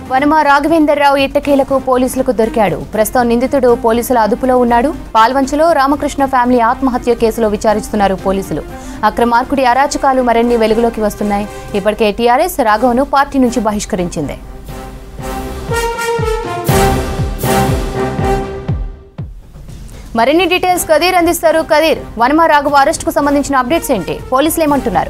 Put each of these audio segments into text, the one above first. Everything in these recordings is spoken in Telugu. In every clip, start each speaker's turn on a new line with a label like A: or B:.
A: వనమ రాఘవేందర్రావు ఎట్టకేలకు పోలీసులకు దొరికాడు ప్రస్తుతం నిందితుడు పోలీసుల అదుపులో ఉన్నాడు పాల్వంచలో రామకృష్ణ ఫ్యామిలీ ఆత్మహత్య కేసులో విచారిస్తున్నారు పోలీసులు అక్రమార్కుడి అరాచకాలు మరిన్ని వెలుగులోకి వస్తున్నాయి ఇప్పటికే టీఆర్ఎస్ రాఘవను పార్టీ నుంచి బహిష్కరించింది మరిన్ని డీటెయిల్స్ కదీర్ అందిస్తారు కదీర్ వనమ రాఘవ అరెస్టుకు సంబంధించిన అప్డేట్స్ ఏంటి పోలీసులు ఏమంటున్నారు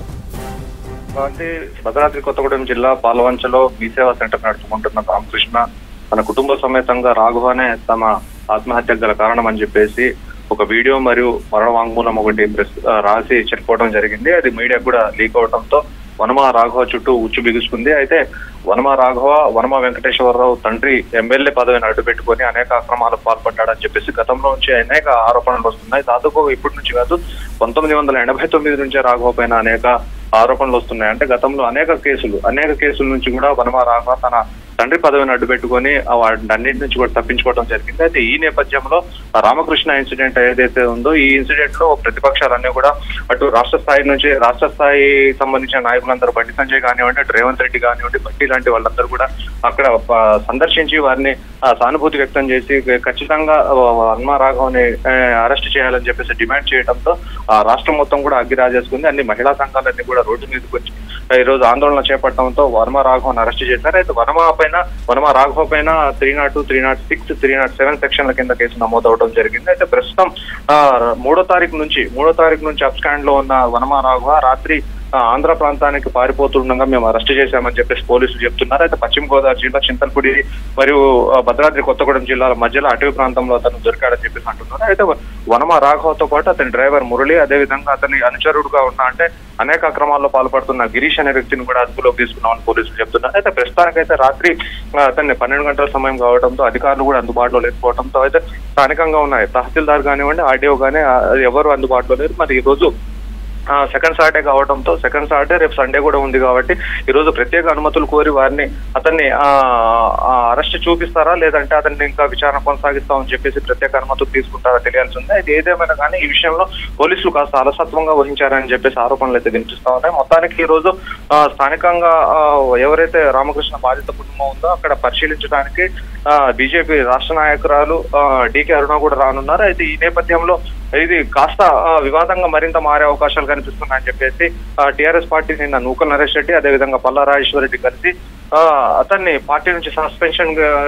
B: అంటే భద్రాద్రి కొత్తగూడెం జిల్లా పాలవంచలో మీ సేవా సెంటర్ నడుపుకుంటున్న రామకృష్ణ తన కుటుంబ సమేతంగా రాఘవనే తమ ఆత్మహత్యకు గల కారణం అని చెప్పేసి ఒక వీడియో మరియు మరణ వాంగ్మూలం ఒకటి ప్రెస్ ఆ, రాసి చెప్పుకోవడం జరిగింది అది మీడియా కూడా లీక్ అవడంతో వనమ రాఘవ చుట్టూ ఉచ్చు బిగుసుకుంది అయితే వనమ రాఘవ వనమ వెంకటేశ్వరరావు తండ్రి ఎమ్మెల్యే పదవిని అడ్డుపెట్టుకొని అనేక అక్రమాలకు పాల్పడ్డాడని చెప్పేసి గతంలో నుంచి అనేక ఆరోపణలు వస్తున్నాయి దాదాపు ఇప్పటి నుంచి కాదు పంతొమ్మిది వందల ఎనభై తొమ్మిది నుంచే రాఘవ పైన అనేక ఆరోపణలు వస్తున్నాయి అంటే గతంలో అనేక కేసులు అనేక కేసుల నుంచి కూడా వనమ రాఘవ తన తండ్రి పదవిని అడ్డుపెట్టుకొని ఆ వాటన్నిటి నుంచి కూడా తప్పించుకోవడం జరిగింది అయితే ఈ నేపథ్యంలో ఆ రామకృష్ణ ఇన్సిడెంట్ ఏదైతే ఉందో ఈ ఇన్సిడెంట్ లో ప్రతిపక్షాలన్నీ కూడా అటు రాష్ట్ర స్థాయి నుంచి రాష్ట్ర స్థాయి సంబంధించిన నాయకులందరూ బండి సంజయ్ కానివ్వండి అటు రేవంత్ రెడ్డి కానివ్వండి బట్టి లాంటి వాళ్ళందరూ కూడా అక్కడ ఆ, సందర్శించి వారిని ఆ, సానుభూతి వ్యక్తం చేసి ఖచ్చితంగా హనుమ రాఘవని అరెస్ట్ చేయాలని చెప్పేసి డిమాండ్ చేయడంతో ఆ రాష్ట్రం మొత్తం కూడా అగ్గి రాజేసుకుంది అన్ని మహిళా సంఘాలన్నీ కూడా రోడ్డు మీదకి వచ్చి ఆ, ఈ రోజు ఆందోళన చేపట్టడంతో వర్మ రాఘవన్ అరెస్ట్ చేశారు అయితే వర్మ పైన వర్మ రాఘవ పైన three nought three nought six three nought seven సెక్షన్ల కింద కేసు నమోదవడం జరిగింది అయితే ప్రస్తుతం ఆ, మూడో తారీఖు నుంచి మూడో తారీఖు నుంచి అప్ స్టాండ్ లో ఉన్న వనమ రాఘవ రాత్రి ఆ, ఆంధ్ర ప్రాంతానికి పారిపోతుండగా మేము అరెస్ట్ చేశామని చెప్పేసి పోలీసులు చెప్తున్నారు అయితే పశ్చిమ గోదావరి జిల్లా చింతలపూడి మరియు ఆ, భద్రాద్రి కొత్తగూడెం జిల్లాల మధ్యలో అటవీ ప్రాంతంలో అతను దొరికాడని చెప్పేసి అంటున్నారు అయితే వనమ రాఘవతో పాటు అతని డ్రైవర్ మురళి అదేవిధంగా అతని అనుచరుడుగా ఉన్న అంటే అనేక అక్రమాల్లో పాల్పడుతున్న గిరీష్ అనే వ్యక్తిని కూడా అదుపులోకి తీసుకున్నామని పోలీసులు చెప్తున్నారు అయితే ప్రస్తుతానికైతే రాత్రి ఆ, అతన్ని పన్నెండు గంటల సమయం కావడంతో అధికారులు కూడా అందుబాటులో లేకపోవడంతో అయితే స్థానికంగా ఉన్నాయి తహసీల్దార్ కానివ్వండి ఆర్డీఓ కానీ ఆ, ఎవరు అందుబాటులో లేరు మరి ఈ రోజు సెకండ్ సాటర్డే కావడంతో సెకండ్ సాటర్డే రేపు సండే కూడా ఉంది కాబట్టి ఈ రోజు ప్రత్యేక అనుమతులు కోరి వారిని అతన్ని అరెస్ట్ చూపిస్తారా లేదంటే అతన్ని ఇంకా విచారణ కొనసాగిస్తామని చెప్పేసి ప్రత్యేక అనుమతులు తీసుకుంటారా తెలియాల్సి ఉంది అయితే ఏదేమైనా కానీ ఈ విషయంలో పోలీసులు కాస్త అలసత్వంగా వహించారని చెప్పేసి ఆరోపణలు అయితే వినిపిస్తా ఉన్నాయి మొత్తానికి ఈ రోజు ఆ, స్థానికంగా ఆ, ఎవరైతే రామకృష్ణ బాధిత కుటుంబం ఉందో అక్కడ పరిశీలించడానికి బీజేపీ రాష్ట్ర నాయకురాలు డికే అరుణ కూడా రానున్నారు అయితే ఈ నేపథ్యంలో ఇది కాస్త ఆ, వివాదంగా మరింత మారే అవకాశాలు కనిపిస్తున్నాయని చెప్పేసి టిఆర్ఎస్ పార్టీ నిన్న నూకల్ నరేష్ రెడ్డి అదేవిధంగా పల్లా రాజేశ్వర రెడ్డి కలిసి ఆ, అతన్ని పార్టీ నుంచి సస్పెన్షన్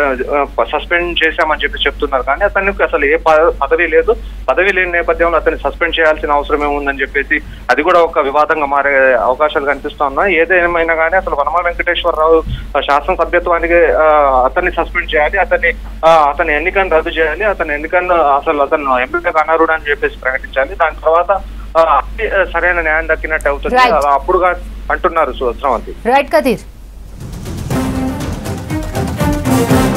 B: సస్పెండ్ చేశామని చెప్పి చెప్తున్నారు కానీ అతనికి అసలు ఏ ప- పదవి లేదు పదవి లేని నేపథ్యంలో అతన్ని సస్పెండ్ చేయాల్సిన అవసరం ఏముందని చెప్పేసి అది కూడా ఒక వివాదంగా మారే అవకాశాలు కనిపిస్తా ఉన్నాయి ఏదేమైనా కానీ అసలు వనమా వెంకటేశ్వరరావు ఆ, శాసనసభ్యత్వానికి ఆ, అతన్ని సస్పెండ్ చేయాలి అతన్ని ఆ, అతని ఎన్నికను రద్దు చేయాలి అతని ఎన్నికను అసలు అతను ఎమ్మెల్యేగా అనర్హుడు అని చెప్పేసి ప్రకటించాలి దాని తర్వాత ఆ, అదే సరైన న్యాయం దక్కినట్టు అవుతుంది
A: Right.
B: అలా అప్పుడుగా అంటున్నారు సు- స్రవంతి
A: రైట్ కదీర్